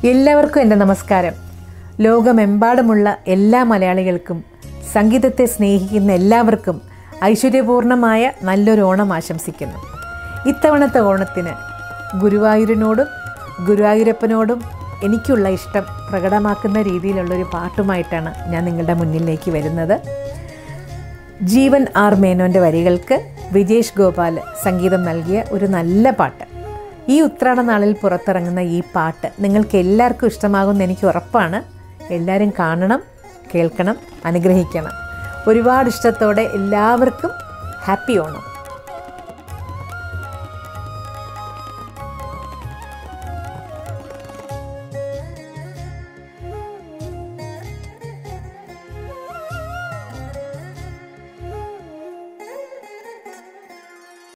എല്ലാവർക്കും എൻ്റെ നമസ്കാരം ലോകമെമ്പാടുമുള്ള എല്ലാ മലയാളികൾക്കും സംഗീതത്തെ സ്നേഹിക്കുന്ന എല്ലാവർക്കും ഐശ്വര്യപൂർണമായ നല്ലൊരു ഓണം ആശംസിക്കുന്നു ഇത്തവണത്തെ ഓണത്തിന് ഗുരുവായൂരിനോടും ഗുരുവായൂരപ്പനോടും എനിക്കുള്ള ഇഷ്ടം പ്രകടമാക്കുന്ന രീതിയിലുള്ളൊരു പാട്ടുമായിട്ടാണ് ഞാൻ നിങ്ങളുടെ മുന്നിലേക്ക് വരുന്നത് ജീവൻ ആർ മേനോൻ്റെ വരികൾക്ക് വിജേഷ് ഗോപാൽ സംഗീതം നൽകിയ ഒരു നല്ല പാട്ട് ഈ ഉത്രാട നാളിൽ പുറത്തിറങ്ങുന്ന ഈ പാട്ട് നിങ്ങൾക്ക് എല്ലാവർക്കും ഇഷ്ടമാകുമെന്ന് എനിക്ക് ഉറപ്പാണ് എല്ലാവരും കാണണം കേൾക്കണം അനുഗ്രഹിക്കണം ഒരുപാട് ഇഷ്ടത്തോടെ എല്ലാവർക്കും ഹാപ്പി ഓണം